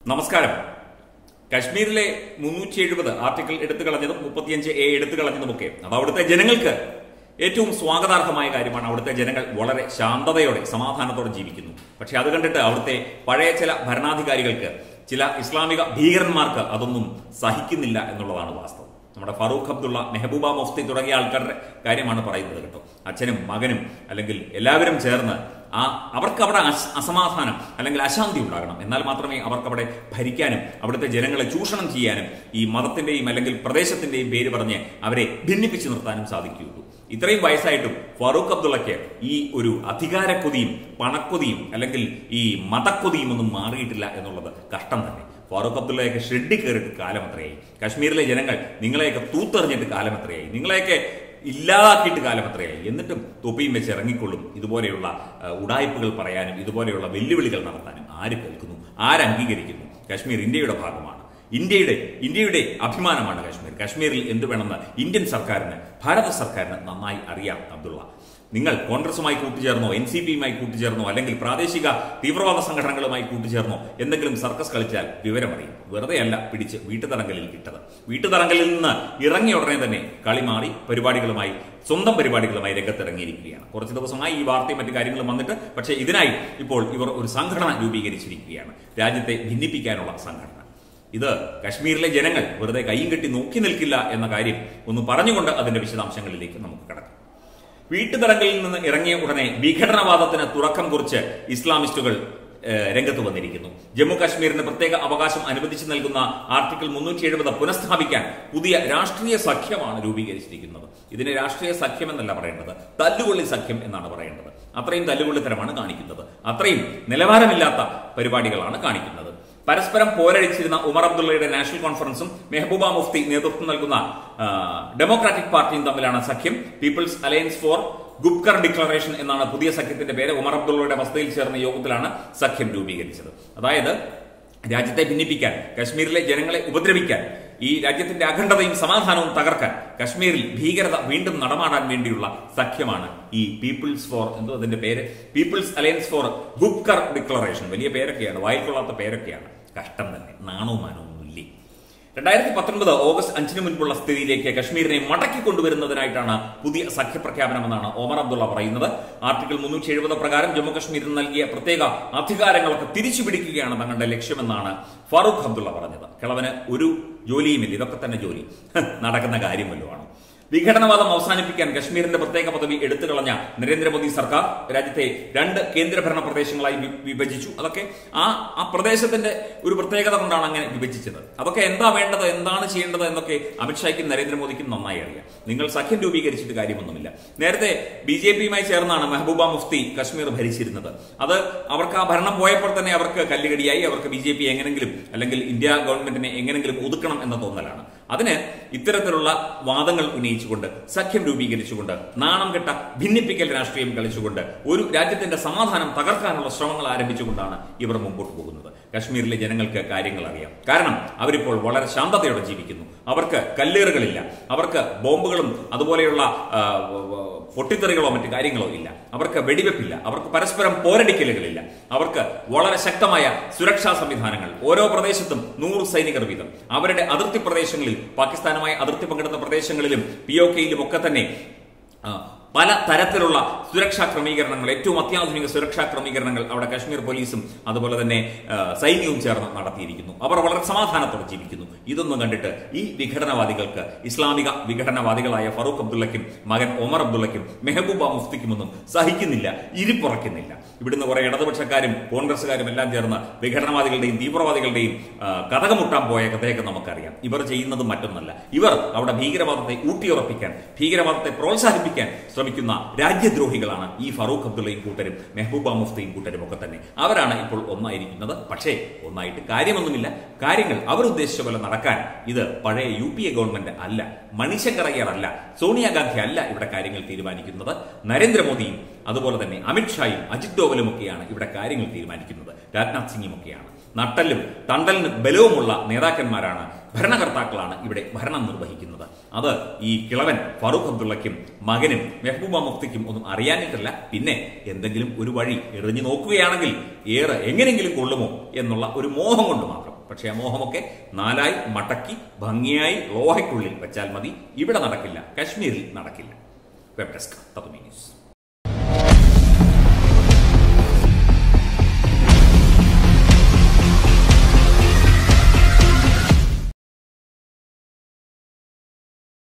നമസ്കാരം കശ്മീരിലെ മുന്നൂറ്റി എഴുപത് ആർട്ടിക്കിൾ എടുത്തു കളഞ്ഞതും മുപ്പത്തിയഞ്ച് എ എടുത്തു കളഞ്ഞതുമൊക്കെ അത് അവിടുത്തെ ജനങ്ങൾക്ക് ഏറ്റവും സ്വാഗതാർഹമായ കാര്യമാണ് അവിടുത്തെ ജനങ്ങൾ വളരെ ശാന്തതയോടെ സമാധാനത്തോടെ ജീവിക്കുന്നു പക്ഷെ അത് കണ്ടിട്ട് അവിടുത്തെ പഴയ ചില ഭരണാധികാരികൾക്ക് ചില ഇസ്ലാമിക ഭീകരന്മാർക്ക് അതൊന്നും സഹിക്കുന്നില്ല എന്നുള്ളതാണ് വാസ്തവം നമ്മുടെ ഫറൂഖ് അബ്ദുള്ള മെഹബൂബ മുഫ്തി തുടങ്ങിയ ആൾക്കാരുടെ കാര്യമാണ് പറയുന്നത് കേട്ടോ അച്ഛനും മകനും അല്ലെങ്കിൽ എല്ലാവരും ചേർന്ന് ആ അവർക്ക് അവിടെ അസ- അസമാധാനം അല്ലെങ്കിൽ അശാന്തി ഉണ്ടാകണം എന്നാൽ മാത്രമേ അവർക്ക് അവിടെ ഭരിക്കാനും അവിടുത്തെ ജനങ്ങളെ ചൂഷണം ചെയ്യാനും ഈ മതത്തിന്റെയും അല്ലെങ്കിൽ പ്രദേശത്തിന്റെയും പേര് പറഞ്ഞ് അവരെ ഭിന്നിപ്പിച്ചു നിർത്താനും സാധിക്കുകയുള്ളൂ ഇത്രയും വയസ്സായിട്ടും ഫറൂഖ് അബ്ദുള്ളയ്ക്ക് ഈ ഒരു അധികാരക്കൊതിയും പണക്കൊതിയും അല്ലെങ്കിൽ ഈ മതക്കൊതിയും ഒന്നും മാറിയിട്ടില്ല എന്നുള്ളത് കഷ്ടം തന്നെ ഫാറൂഖ് അബ്ദുള്ളയൊക്കെ ഷെഡിൽ കയറിയിട്ട് കാലം എത്രയായി കശ്മീരിലെ ജനങ്ങൾ നിങ്ങളെയൊക്കെ തൂത്തെറിഞ്ഞിട്ട് കാലം എത്രയായി നിങ്ങളെയൊക്കെ ഇല്ലാതാക്കിയിട്ട് കാലം എത്രയായി എന്നിട്ടും തൊപ്പിയും വെച്ച് ഇറങ്ങിക്കൊള്ളും ഇതുപോലെയുള്ള ആ, ഉടായ്പകൾ പറയാനും ഇതുപോലെയുള്ള വെല്ലുവിളികൾ നടത്താനും ആര് കേൾക്കുന്നു ആര് അംഗീകരിക്കുന്നു കശ്മീർ ഇന്ത്യയുടെ ഭാഗമാണ് ഇന്ത്യയുടെ ഇന്ത്യയുടെ അഭിമാനമാണ് കശ്മീർ കശ്മീരിൽ എന്ത് വേണമെന്ന് ഇന്ത്യൻ സർക്കാരിന് ഭാരത സർക്കാരിന് നന്നായി അറിയാം അബ്ദുള്ള നിങ്ങൾ കോൺഗ്രസുമായി കൂട്ടുചേർന്നോ എൻ സി പിയുമായി കൂട്ടുചേർന്നോ അല്ലെങ്കിൽ പ്രാദേശിക തീവ്രവാദ സംഘടനകളുമായി കൂട്ടുചേർന്നോ എന്തെങ്കിലും സർക്കസ് കളിച്ചാൽ വിവരമറിയും വെറുതെയല്ല പിടിച്ച് വീട്ടുതടങ്കലിൽ ഇട്ടത് വീട്ടുതടങ്കലിൽ നിന്ന് ഇറങ്ങിയ ഉടനെ തന്നെ കളി മാറി പരിപാടികളുമായി സ്വന്തം പരിപാടികളുമായി രംഗത്തിറങ്ങിയിരിക്കുകയാണ് കുറച്ച് ദിവസമായി ഈ വാർത്തയും മറ്റു കാര്യങ്ങളും വന്നിട്ട് പക്ഷേ ഇതിനായി ഇപ്പോൾ ഇവർ ഒരു സംഘടന രൂപീകരിച്ചിരിക്കുകയാണ് രാജ്യത്തെ ഭിന്നിപ്പിക്കാനുള്ള സംഘടന ഇത് കശ്മീരിലെ ജനങ്ങൾ വെറുതെ കൈയും കെട്ടി നോക്കി നിൽക്കില്ല എന്ന കാര്യം ഒന്ന് പറഞ്ഞുകൊണ്ട് അതിന്റെ വിശദാംശങ്ങളിലേക്ക് നമുക്ക് കടക്കാം വീട്ടുതടങ്കലിൽ നിന്ന് ഇറങ്ങിയ ഉടനെ വിഘടനവാദത്തിന് തുറക്കം കുറിച്ച് ഇസ്ലാമിസ്റ്റുകൾ ഏഹ്, രംഗത്ത് വന്നിരിക്കുന്നു ജമ്മു കാശ്മീരിന് പ്രത്യേക അവകാശം അനുവദിച്ചു നൽകുന്ന ആർട്ടിക്കിൾ മുന്നൂറ്റി എഴുപത് പുനഃസ്ഥാപിക്കാൻ പുതിയ രാഷ്ട്രീയ സഖ്യമാണ് രൂപീകരിച്ചിരിക്കുന്നത് ഇതിനെ രാഷ്ട്രീയ സഖ്യം എന്നല്ല പറയേണ്ടത് തല്ലുകൊള്ളി സഖ്യം എന്നാണ് പറയേണ്ടത് അത്രയും തല്ലുകൊള്ളിത്തരമാണ് കാണിക്കുന്നത് അത്രയും നിലവാരമില്ലാത്ത പരിപാടികളാണ് കാണിക്കുന്നത് പരസ്പരം പോരടിച്ചിരുന്ന ഉമർ അബ്ദുള്ളയുടെ നാഷണൽ കോൺഫറൻസും മെഹബൂബ മുഫ്തി നേതൃത്വം നൽകുന്ന ആ, ഡെമോക്രാറ്റിക് പാർട്ടിയും തമ്മിലാണ് സഖ്യം people's alliance for Gupkar declaration എന്നാണ് പുതിയ സഖ്യത്തിന്റെ പേര് ഉമർ അബ്ദുള്ളയുടെ വസതിയിൽ ചേർന്ന യോഗത്തിലാണ് സഖ്യം രൂപീകരിച്ചത് അതായത് രാജ്യത്തെ ഭിന്നിപ്പിക്കാൻ കശ്മീരിലെ ജനങ്ങളെ ഉപദ്രവിക്കാൻ ഈ രാജ്യത്തിന്റെ അഖണ്ഡതയും സമാധാനവും തകർക്കാൻ കശ്മീരിൽ ഭീകരത വീണ്ടും നടമാടാൻ വേണ്ടിയുള്ള സഖ്യമാണ് ഈ പീപ്പിൾസ് ഫോർ എന്തോ അതിന്റെ പേര് people's alliance for Gupkar declaration വലിയ പേരൊക്കെയാണ് വായിക്കൊള്ളാത്ത പേരൊക്കെയാണ് കഷ്ടം തന്നെ നാണവും മാനവും ഇല്ലേ രണ്ടായിരത്തി പത്തൊൻപത് ഓഗസ്റ്റ് അഞ്ചിന് മുൻപുള്ള സ്ഥിതിയിലേക്ക് കശ്മീരിനെ മടക്കി കൊണ്ടുവരുന്നതിനായിട്ടാണ് പുതിയ സഖ്യപ്രഖ്യാപനമെന്നാണ് ഒമർ അബ്ദുള്ള പറയുന്നത് ആർട്ടിക്കിൾ മുന്നൂറ്റി എഴുപത് പ്രകാരം ജമ്മു കശ്മീരിന് നൽകിയ പ്രത്യേക അധികാരങ്ങളൊക്കെ തിരിച്ചു പിടിക്കുകയാണ് തങ്ങളുടെ ലക്ഷ്യമെന്നാണ് ഫാറൂഖ് അബ്ദുള്ള പറഞ്ഞത് കിളവന് ഒരു ജോലിയുമില്ല ഇതൊക്കെ തന്നെ ജോലി നടക്കുന്ന കാര്യം വല്ലതുമാണ് വിഘടനവാദം അവസാനിപ്പിക്കാൻ കശ്മീരിന്റെ പ്രത്യേക പദവി എടുത്തു കളഞ്ഞ നരേന്ദ്രമോദി സർക്കാർ രാജ്യത്തെ രണ്ട് കേന്ദ്രഭരണ പ്രദേശങ്ങളായി വി- വിഭജിച്ചു അതൊക്കെ ആ ആ പ്രദേശത്തിന്റെ ഒരു പ്രത്യേകത കൊണ്ടാണ് അങ്ങനെ വിഭജിച്ചത് അതൊക്കെ എന്താ വേണ്ടത് എന്താണ് ചെയ്യേണ്ടത് എന്നൊക്കെ അമിത്ഷായ്ക്കും നരേന്ദ്രമോദിക്കും നന്നായി അറിയാം നിങ്ങൾ സഖ്യം രൂപീകരിച്ചിട്ട് കാര്യമൊന്നുമില്ല നേരത്തെ ബി ജെ പിയുമായി ചേർന്നാണ് മെഹബൂബ മുഫ്തി കശ്മീർ ഭരിച്ചിരുന്നത് അത് അവർക്ക് ആ ഭരണം പോയപ്പോൾ തന്നെ അവർക്ക് കല്ലുകടിയായി അവർക്ക് ബി ജെ പി എങ്ങനെങ്കിലും അല്ലെങ്കിൽ ഇന്ത്യ ഗവൺമെന്റിനെ എങ്ങനെങ്കിലും ഒതുക്കണം എന്ന തോന്നലാണ് അതിന് ഇത്തരത്തിലുള്ള വാദങ്ങൾ ഉന്നയിച്ചുകൊണ്ട് സഖ്യം രൂപീകരിച്ചുകൊണ്ട് നാണം കെട്ട ഭിന്നിപ്പിക്കൽ രാഷ്ട്രീയം കളിച്ചുകൊണ്ട് ഒരു രാജ്യത്തിന്റെ സമാധാനം തകർക്കാനുള്ള ശ്രമങ്ങൾ ആരംഭിച്ചുകൊണ്ടാണ് ഇവർ മുമ്പോട്ട് പോകുന്നത് കശ്മീരിലെ ജനങ്ങൾക്ക് കാര്യങ്ങൾ അറിയാം കാരണം അവരിപ്പോൾ വളരെ ശാന്തതയോടെ ജീവിക്കുന്നു അവർക്ക് കല്ലേറുകളില്ല അവർക്ക് ബോംബുകളും അതുപോലെയുള്ള ആ, വ- വ- പൊട്ടിത്തെറികളോ മറ്റു കാര്യങ്ങളോ ഇല്ല അവർക്ക് വെടിവെപ്പില്ല അവർക്ക് പരസ്പരം പോരടിക്കലുകളില്ല അവർക്ക് വളരെ ശക്തമായ സുരക്ഷാ സംവിധാനങ്ങൾ ഓരോ പ്രദേശത്തും നൂറ് സൈനികർ വീതം അവരുടെ അതിർത്തി പ്രദേശങ്ങളിൽ പാകിസ്ഥാനുമായി അതിർത്തി പങ്കിടുന്ന പ്രദേശങ്ങളിലും പി ഒ കെയിലും ഒക്കെ തന്നെ ആ, പല തരത്തിലുള്ള സുരക്ഷാ ക്രമീകരണങ്ങൾ ഏറ്റവും അത്യാധുനിക സുരക്ഷാ ക്രമീകരണങ്ങൾ അവിടെ കശ്മീർ പോലീസും അതുപോലെ തന്നെ ആ, സൈന്യവും ചേർന്ന് നടത്തിയിരിക്കുന്നു അവർ വളരെ സമാധാനത്തോടെ ജീവിക്കുന്നു ഇതൊന്നും കണ്ടിട്ട് ഈ വിഘടനവാദികൾക്ക് ഇസ്ലാമിക വിഘടനവാദികളായ ഫറൂഖ് അബ്ദുള്ളയ്ക്കും മകൻ ഒമർ അബ്ദുള്ളയ്ക്കും മെഹബൂബ മുഫ്തിക്കുമൊന്നും സഹിക്കുന്നില്ല ഇരിപ്പുറയ്ക്കുന്നില്ല ഇവിടുന്ന് കുറെ ഇടതുപക്ഷക്കാരും കോൺഗ്രസുകാരും എല്ലാം ചേർന്ന് വിഘടനവാദികളുടെയും തീവ്രവാദികളുടെയും ആ, കഥകമുട്ടാൻ പോയ കഥയൊക്കെ നമുക്കറിയാം ഇവർ ചെയ്യുന്നത് മറ്റൊന്നല്ല ഇവർ അവിടെ ഭീകരവാദത്തെ ഊട്ടിയുറപ്പിക്കാൻ ഭീകരവാദത്തെ പ്രോത്സാഹിപ്പിക്കാൻ ശ്രമിക്കുന്ന രാജ്യദ്രോഹികളാണ് ഈ ഫറൂഖ് അബ്ദുള്ളയും കൂട്ടരും മെഹബൂബ മുഫ്തിയും കൂട്ടരും ഒക്കെ തന്നെ അവരാണ് ഇപ്പോൾ ഒന്നായിരിക്കുന്നത് പക്ഷേ ഒന്നായിട്ട് കാര്യമൊന്നുമില്ല കാര്യങ്ങൾ അവർ ഉദ്ദേശിച്ച പോലെ നടക്കാൻ ഇത് പഴയ യു പി എ ഗവൺമെന്റ് അല്ല മണിശങ്കർ അയ്യർ അല്ല സോണിയാഗാന്ധി അല്ല ഇവിടെ കാര്യങ്ങൾ തീരുമാനിക്കുന്നത് നരേന്ദ്രമോദിയും അതുപോലെ തന്നെ അമിത്ഷായും അജിത് ഡോവലും ഒക്കെയാണ് ഇവിടെ കാര്യങ്ങൾ തീരുമാനിക്കുന്നത് രാജ്നാഥ് സിംഗും ഒക്കെയാണ് നട്ടലും തണ്ടലിന് ബലവുമുള്ള നേതാക്കന്മാരാണ് ഭരണകർത്താക്കളാണ് ഇവിടെ ഭരണം നിർവഹിക്കുന്നത് അത് ഈ കിളവൻ ഫറൂഖ് അബ്ദുള്ളയ്ക്കും മകനും മെഹബൂബ മുഫ്തിക്കും ഒന്നും അറിയാനിട്ടല്ല പിന്നെ എന്തെങ്കിലും ഒരു വഴി എറിഞ്ഞു നോക്കുകയാണെങ്കിൽ ഏറെ എങ്ങനെയെങ്കിലും കൊള്ളുമോ എന്നുള്ള ഒരു മോഹം കൊണ്ട് മാത്രം പക്ഷേ ആ മോഹമൊക്കെ നാലായി മടക്കി ഭംഗിയായി ലോഹയ്ക്കുള്ളിൽ വെച്ചാൽ മതി ഇവിടെ നടക്കില്ല കശ്മീരിൽ നടക്കില്ല വെബ് ഡെസ്ക് തത്വമി ന്യൂസ്